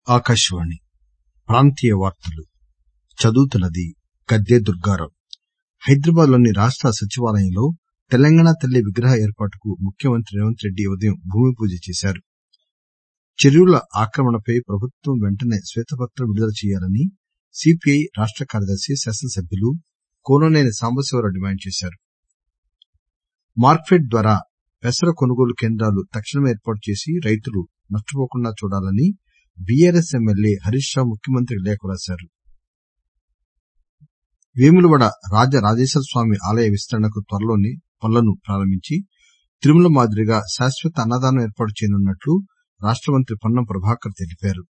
ఆకాశవాణి ప్రాంతీయ వార్తలు చదువుతున్నది గద్దె దుర్గారావు హైదరాబాద్ లోని రాష్ట సచివాలయంలో తెలంగాణ తల్లి విగ్రహ ఏర్పాటుకు ముఖ్యమంత్రి రేవంత్ రెడ్డి ఉదయం భూమి పూజ చేశారు చెరువుల ఆక్రమణపై ప్రభుత్వం వెంటనే శ్వేతపత్రం విడుదల చేయాలని సిపిఐ రాష్ట కార్యదర్శి శాసనసభ్యులు కూనంనేని సాంబశివరావు డిమాండ్ చేశారు మార్క్ఫెడ్ ద్వారా పెసర కొనుగోలు కేంద్రాలు తక్షణమే ఏర్పాటు చేసి రైతులు నష్టపోకుండా చూడాలని బీఆర్ఎస్ ఎమ్మెల్యే హరీష్ రావు ముఖ్యమంత్రికి లేఖ రాశారు వేములవాడ రాజరాజేశ్వర స్వామి ఆలయ విస్తరణకు త్వరలోనే పనులను ప్రారంభించి తిరుమల మాదిరిగా శాశ్వత అన్నదానం ఏర్పాటు చేయనున్నట్లు రాష్ట మంత్రి పొన్నం ప్రభాకర్ తెలిపారు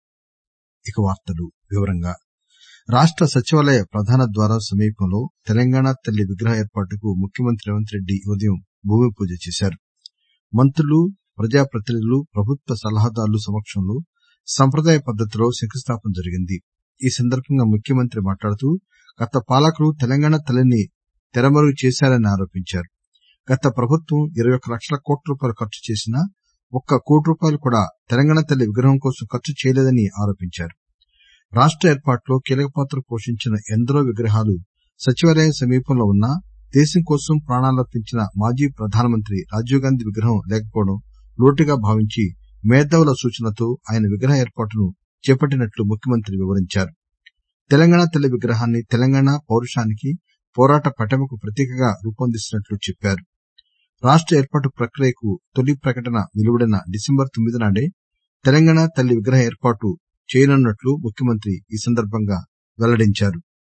రాష్ట సచివాలయ ప్రధాన ద్వారం సమీపంలో తెలంగాణ తల్లి విగ్రహ ఏర్పాటుకు ముఖ్యమంత్రి రేవంత్ రెడ్డి ఉదయం భూమి పూజ చేశారు మంత్రులు ప్రజాప్రతినిధులు ప్రభుత్వ సలహాదారుల సమక్షంలో సంప్రదాయ పద్దతిలో శంకుస్థాపన జరిగింది ఈ సందర్బంగా ముఖ్యమంత్రి మాట్లాడుతూ గత పాలకులు తెలంగాణ తల్లిని తెరమరుగు చేశారని ఆరోపించారు గత ప్రభుత్వం ఇరవై ఒక్క లక్షల కోట్ల రూపాయలు ఖర్చు చేసినా ఒక్క కోటి రూపాయలు కూడా తెలంగాణ తల్లి విగ్రహం కోసం ఖర్చు చేయలేదని ఆరోపించారు రాష్ట ఏర్పాటులో కీలక పాత్ర పోషించిన ఎందరో విగ్రహాలు సచివాలయం సమీపంలో ఉన్నా దేశం కోసం ప్రాణాలర్పించిన మాజీ ప్రధానమంత్రి రాజీవ్ గాంధీ విగ్రహం లేకపోవడం లోటుగా భావించి మేధావుల సూచనతో ఆయన విగ్రహ ఏర్పాటును చేపట్టినట్లు ముఖ్యమంత్రి వివరించారు తెలంగాణ తల్లి విగ్రహాన్ని తెలంగాణ పౌరుషానికి పోరాట పటిమకు ప్రతీకగా రూపొందిస్తున్నట్లు చెప్పారు రాష్ట ఏర్పాటు ప్రక్రియకు తొలి ప్రకటన వెలువడిన డిసెంబర్ తొమ్మిది నాడే తెలంగాణ తల్లి విగ్రహ ఏర్పాటు చేయనున్నట్లు ముఖ్యమంత్రి ఈ సందర్బంగా వెల్లడించారు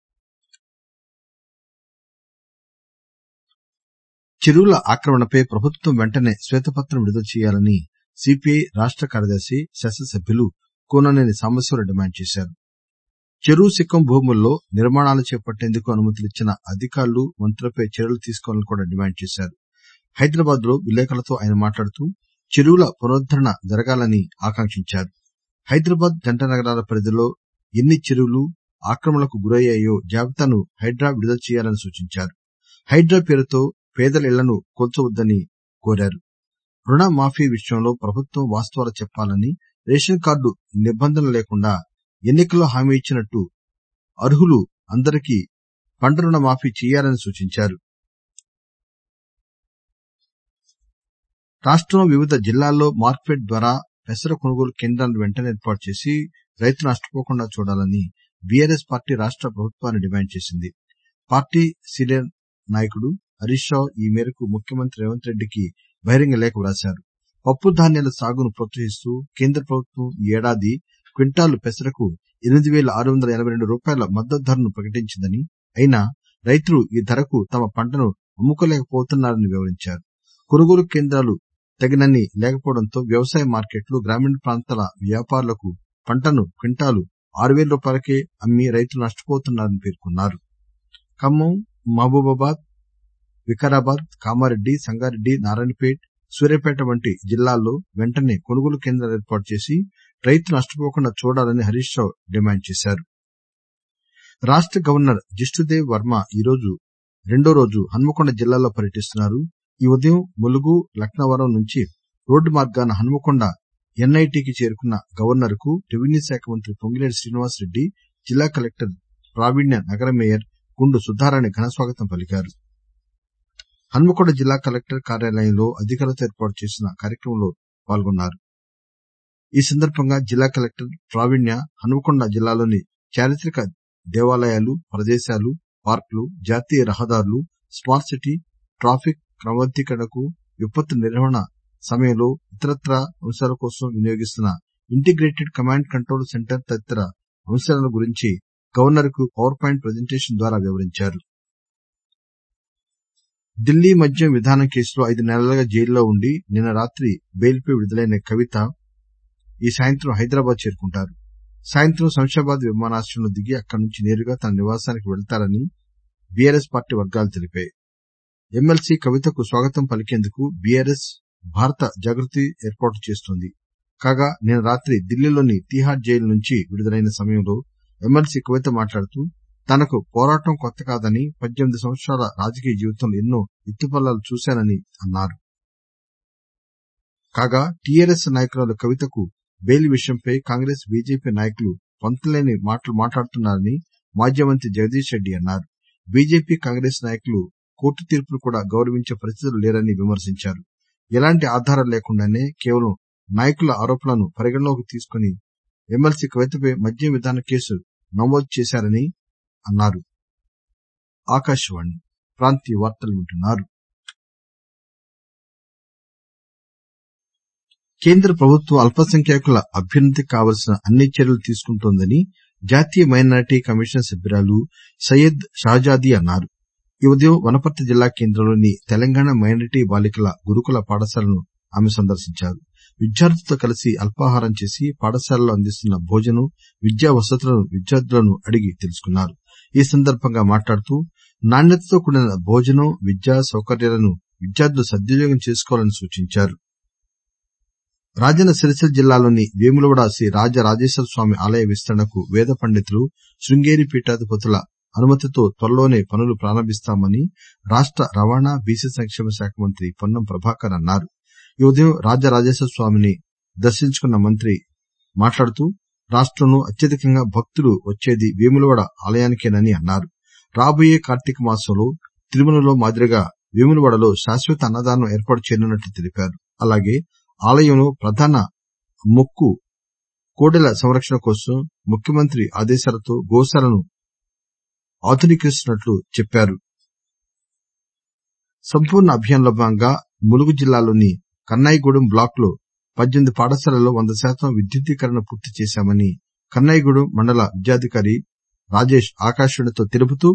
చెరువుల ఆక్రమణపై ప్రభుత్వం వెంటనే శ్వేతపత్రం విడుదల చేయాలని సిపిఐ రాష్ట కార్యదర్శి శాసనసభ్యులు కూనంనేని సాంబశివరావు డిమాండ్ చేశారు చెరువు సిక్కం భూముల్లో నిర్మాణాలు చేపట్టేందుకు అనుమతులిచ్చిన అధికారులు మంత్రులపై చర్యలు తీసుకోవాలని కూడా డిమాండ్ చేశారు హైదరాబాద్ లో విలేకరులతో ఆయన మాట్లాడుతూ చెరువుల పునరుద్దరణ జరగాలని ఆకాంక్షించారు హైదరాబాద్ జంట నగరాల పరిధిలో ఎన్ని చెరువులు ఆక్రమణలకు గురయ్యాయో జాబితాను హైడ్రా విడుదల చేయాలని సూచించారు హైడ్రా పేరుతో పేదల ఇళ్లను కూల్చవద్దని కోరారు రుణ మాఫీ విషయంలో ప్రభుత్వం వాస్తవాలు చెప్పాలని రేషన్ కార్డు నిబంధనలు లేకుండా ఎన్నికల్లో హామీ ఇచ్చినట్టు అర్హులు అందరికీ పంట రుణ మాఫీ చేయాలని సూచించారు రాష్టంలో వివిధ జిల్లాల్లో మార్క్ఫెడ్ ద్వారా పెసర కొనుగోలు కేంద్రాలను వెంటనే ఏర్పాటు చేసి రైతులు నష్టపోకుండా చూడాలని బీఆర్ఎస్ పార్టీ రాష్ట ప్రభుత్వాన్ని డిమాండ్ చేసింది పార్టీ సీనియర్ నాయకుడు హరీష్ రావు ఈ మేరకు ముఖ్యమంత్రి రేవంత్ రెడ్డికి బహిరంగ లేఖ రాశారు పప్పు ధాన్యాల సాగును ప్రోత్సహిస్తూ కేంద్ర ప్రభుత్వం ఈ ఏడాది క్వింటాలు పెసరకు ఎనిమిది పేల ఆరు వందల ఎనబై రెండు రూపాయల మద్దతు ధరను ప్రకటించిందని అయినా రైతులు ఈ ధరకు తమ పంటను అమ్ముకోలేకపోతున్నారని వివరించారు కొనుగోలు కేంద్రాలు తగినన్ని లేకపోవడంతో వ్యవసాయ మార్కెట్లు గ్రామీణ ప్రాంతాల వ్యాపారులకు పంటను క్వింటాలు ఆరు పేల రూపాయలకే అమ్మి రైతులు నష్టపోతున్నారని పేర్కొన్నారు ఖమ్మం మహబూబాబాద్ వికారాబాద్ కామారెడ్డి సంగారెడ్డి నారాయణపేట్ సూర్యాపేట వంటి జిల్లాల్లో వెంటనే కొనుగోలు కేంద్రాలు ఏర్పాటు చేసి రైతులు నష్టపోకుండా చూడాలని హరీష్ రావు డిమాండ్ చేశారు రాష్ట గవర్నర్ జిష్ణుదేవ్ వర్మ ఈరోజు రెండో రోజు హన్మకొండ జిల్లాలో పర్యటిస్తున్నారు ఈ ఉదయం ములుగు లక్నవరం నుంచి రోడ్డు మార్గాన హన్మకొండ ఎన్ఐటికి చేరుకున్న గవర్నర్ కు రెవెన్యూ శాఖ మంత్రి పొంగిలేటి శ్రీనివాస్ రెడ్డి జిల్లా కలెక్టర్ ప్రావీణ్య నగర మేయర్ గుండు సుధారాణి ఘనస్వాగతం పలికారు హన్మకొండ జిల్లా కలెక్టర్ కార్యాలయంలో అధికారులతో ఏర్పాటు చేసిన కార్యక్రమంలో పాల్గొన్నారు ఈ సందర్భంగా జిల్లా కలెక్టర్ ప్రావీణ్య హన్మకొండ జిల్లాలోని చారిత్రక దేవాలయాలు ప్రదేశాలు పార్కులు జాతీయ రహదారులు స్మార్ట్ సిటీ ట్రాఫిక్ క్రమబద్దీకరణకు విపత్తు నిర్వహణ సమయంలో ఇతరత్రా అంశాల కోసం వినియోగిస్తున్న ఇంటిగ్రేటెడ్ కమాండ్ కంట్రోల్ సెంటర్ తదితర అంశాల గురించి గవర్నర్ కు పవర్ పాయింట్ ప్రజెంటేషన్ ద్వారా వివరించారు ఢిల్లీ మద్యం విధానం కేసులో ఐదు నెలలుగా జైల్లో ఉండి నిన్న రాత్రి బెయిల్పై విడుదలైన కవిత ఈ సాయంత్రం హైదరాబాద్ చేరుకుంటారు సాయంత్రం శంషాబాద్ విమానాశ్రయంలో దిగి అక్కడి నుంచి నేరుగా తన నివాసానికి వెళతారని బీఆర్ఎస్ పార్టీ వర్గాలు తెలిపాయి ఎమ్మెల్సీ కవితకు స్వాగతం పలికేందుకు బీఆర్ఎస్ భారత జాగృతి ఏర్పాటు చేస్తోంది కాగా నిన్న రాత్రి ఢిల్లీలోని తీహార్ జైలు నుంచి విడుదలైన సమయంలో ఎమ్మెల్సీ కవిత మాట్లాడుతూ తనకు పోరాటం కొత్త కాదని పద్దెనిమిది సంవత్సరాల రాజకీయ జీవితంలో ఎన్నో ఎత్తుపల్లాలు చూశానని అన్నారు కాగా టీఆర్ఎస్ నాయకురాలు కవితకు బెయిల్ విషయంపై కాంగ్రెస్ బీజేపీ నాయకులు పొంతనలేని మాటలు మాట్లాడుతున్నారని మాజీ మంత్రి జగదీష్ రెడ్డి అన్నారు బీజేపీ కాంగ్రెస్ నాయకులు కోర్టు తీర్పును కూడా గౌరవించే పరిస్థితుల్లో లేరని విమర్శించారు ఎలాంటి ఆధారాలు లేకుండానే కేవలం నాయకుల ఆరోపణలను పరిగణలోకి తీసుకుని ఎమ్మెల్సీ కవితపై మద్యం విధాన కేసు నమోదు చేశారని అన్నారు ఆకాశవాణి ప్రాంతీయ వార్తలు వింటున్నారు కేంద్ర ప్రభుత్వం అల్పసంఖ్యాకుల అభ్యున్నతికి కావలసిన అన్ని చర్యలు తీసుకుంటోందని జాతీయ మైనారిటీ కమిషన్ సభ్యురాలు సయ్యద్ షహజాదీ అన్నారు ఈ ఉదయం వనపర్తి జిల్లా కేంద్రంలోని తెలంగాణ మైనారిటీ బాలికల గురుకుల పాఠశాలను ఆమె సందర్శించారు విద్యార్థులతో కలిసి అల్పాహారం చేసి పాఠశాలలో అందిస్తున్న భోజనం విద్యా వసతులను విద్యార్థులను అడిగి తెలుసుకున్నారు ఈ సందర్భంగా మాట్లాడుతూ నాణ్యతతో కూడిన భోజనం విద్యా సౌకర్యాలను విద్యార్థులు సద్వినియోగం చేసుకోవాలని సూచించారు రాజన్న సిరిసిల్ల జిల్లాలోని వేములవాడ శ్రీ రాజరాజేశ్వర స్వామి ఆలయ విస్తరణకు వేద పండితులు శృంగేరి పీఠాధిపతుల అనుమతితో త్వరలోనే పనులు ప్రారంభిస్తామని రాష్ట రవాణా బీసీ సంక్షేమ శాఖ మంత్రి పొన్నం ప్రభాకర్ అన్నారు ఈ ఉదయం రాజరాజేశ్వర స్వామిని దర్శించుకున్న మంత్రి మాట్లాడుతూ రాష్టంలో అత్యధికంగా భక్తులు వచ్చేది వేములవాడ ఆలయానికేనని అన్నారు రాబోయే కార్తీక మాసంలో తిరుమలలో మాదిరిగా వేములవాడలో శాశ్వత అన్నదానం ఏర్పాటు చేయనున్నట్లు తెలిపారు అలాగే ఆలయంలో ప్రధాన మొక్కు కోడెల సంరక్షణ కోసం ముఖ్యమంత్రి ఆదేశాలతో గోశాలను ఆధునీకరిస్తున్నట్లు చెప్పారు సంపూర్ణ అభియాన్ లో భాగంగా ములుగు జిల్లాలోని కన్నాయిగూడెం బ్లాక్ లో పద్దెనిమిది పాఠశాలల్లో వంద శాతం విద్యుదీకరణ పూర్తి చేశామని కన్నాయిగూడెం మండల విద్యాధికారి రాజేష్ ఆకాశవాణితో తెలుపుతూ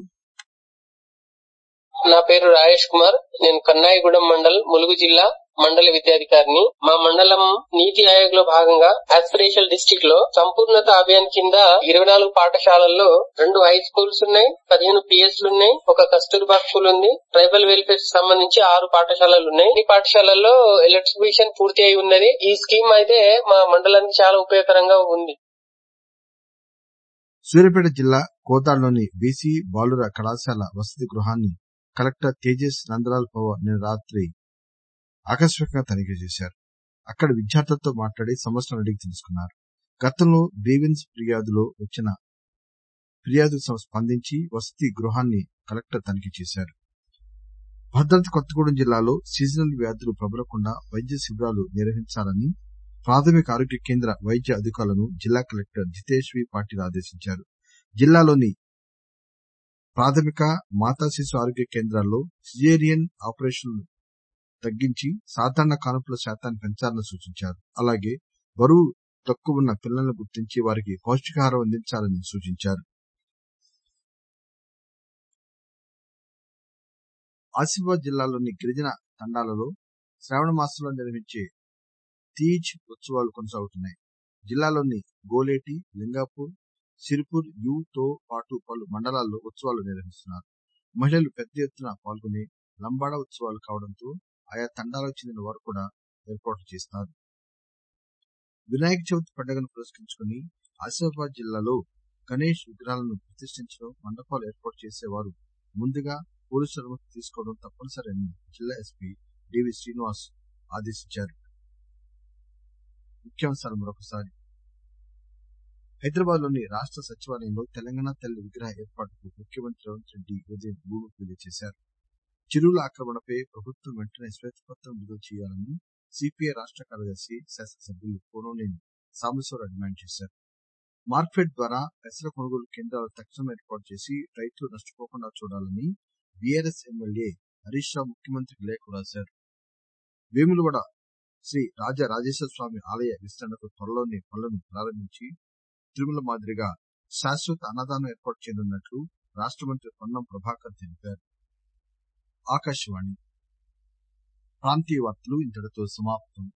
నా పేరు రాజేష్ కుమార్ నేను కన్నాయిగూడెం మండల్ ములుగు జిల్లా మండల విద్యాధికారిని మా మండలం నీతి ఆయోగ్ లో భాగంగా ఆస్పిరేషనల్ డిస్టిక్ లో సంపూర్ణత అభియాన్ కింద ఇరవై నాలుగు పాఠశాలల్లో రెండు హై స్కూల్స్ ఉన్నాయి పదిహేను పిఎస్లు ఉన్నాయి ఒక కస్తూర్బా స్కూల్ ఉంది ట్రైబల్ వెల్ఫేర్ సంబంధించి ఆరు పాఠశాలలు ఉన్నాయి ఈ పాఠశాలల్లో ఎలక్ట్రిఫికేషన్ పూర్తి అయి ఉన్నది ఈ స్కీమ్ అయితే మా మండలానికి చాలా ఉపయోగకరంగా ఉంది సూర్యాపేట జిల్లా కోదాడలోని బీసీ బాలుర కళాశాల వసతి గృహాన్ని కలెక్టర్ తేజస్ నందలాల్ పవార్ నిన్న రాత్రి ఆకస్మికంగా తనిఖీ చేశారు అక్కడ విద్యార్థులతో మాట్లాడి సమస్యలను అడిగి తెలుసుకున్నారు గతంలో గ్రీవెన్స్ ఫిర్యాదులో వచ్చిన ఫిర్యాదుకు స్పందించి వసతి గృహాన్ని కలెక్టర్ తనిఖీ చేశారు భద్రాద్రి కొత్తగూడెం జిల్లాలో సీజనల్ వ్యాధులు ప్రబలకుండా వైద్య శిబిరాలు నిర్వహించాలని ప్రాథమిక ఆరోగ్య కేంద్ర వైద్య అధికారులను జిల్లా కలెక్టర్ జితేష్ వి పాటిల్ ఆదేశించారు జిల్లాలోని ప్రాథమిక మాతా శిశు ఆరోగ్య కేంద్రాల్లో సిజేరియన్ ఆపరేషన్లు తగ్గించి సాధారణ కానుపుల శాతాన్ని పెంచాలని సూచించారు అలాగే బరువు తక్కువ ఉన్న పిల్లలను గుర్తించి వారికి పౌష్టికాహారం అందించాలని సూచించారు ఆసిఫాబాద్ జిల్లాలోని గిరిజన తండాలలో శ్రావణ మాసంలో నిర్వహించే తీజ్ ఉత్సవాలు కొనసాగుతున్నాయి జిల్లాలోని గోలేటి లింగాపూర్ సిరిపూర్ యూ తో పాటు పలు మండలాల్లో ఉత్సవాలు నిర్వహిస్తున్నారు మహిళలు పెద్ద ఎత్తున పాల్గొనే లంబాడా ఉత్సవాలు కావడంతో ఆయా తండాలకు చెందిన వారు కూడా ఏర్పాట్లు చేస్తారు వినాయక చవితి పండుగను పురస్కరించుకుని ఆసిఫాబాద్ జిల్లాలో గణేష్ విగ్రహాలను ప్రతిష్ఠించడం మండపాలు ఏర్పాటు చేసేవారు ముందుగా పోలీసు అనుమతి తీసుకోవడం తప్పనిసరి అని జిల్లా ఎస్పీ డివి శ్రీనివాస్ ఆదేశించారు ముఖ్యాంశాలు మరొకసారి హైదరాబాద్ లోని రాష్ట సచివాలయంలో తెలంగాణ తల్లి విగ్రహ ఏర్పాటుకు ముఖ్యమంత్రి రేవంత్ రెడ్డి ఉదయం భూమి పూజ చేశారు చెరువుల ఆక్రమణపై ప్రభుత్వం వెంటనే శ్వేతపత్రం విడుదల చేయాలని సిపిఐ రాష్ట కార్యదర్శి శాసనసభ్యులు కోనోనేని సాంబశివరావు డిమాండ్ చేశారు మార్కెట్ ద్వారా పెసర కొనుగోలు కేంద్రాలు తక్షణం ఏర్పాటు చేసి రైతులు నష్టపోకుండా చూడాలని బీఆర్ఎస్ ఎమ్మెల్యే హరీష్ రావు ముఖ్యమంత్రికి లేఖ రాశారు వేములవాడ శ్రీ రాజరాజేశ్వర స్వామి ఆలయ విస్తరణకు త్వరలోనే పనులను ప్రారంభించి తిరుమల మాదిరిగా శాశ్వత అన్నదానం ఏర్పాటు చేయనున్నట్లు రాష్ట మంత్రి పొన్నం ప్రభాకర్ తెలిపారు ఆకాశవాణి ప్రాంతీయ వార్తలు ఇంతటితో సమాప్తం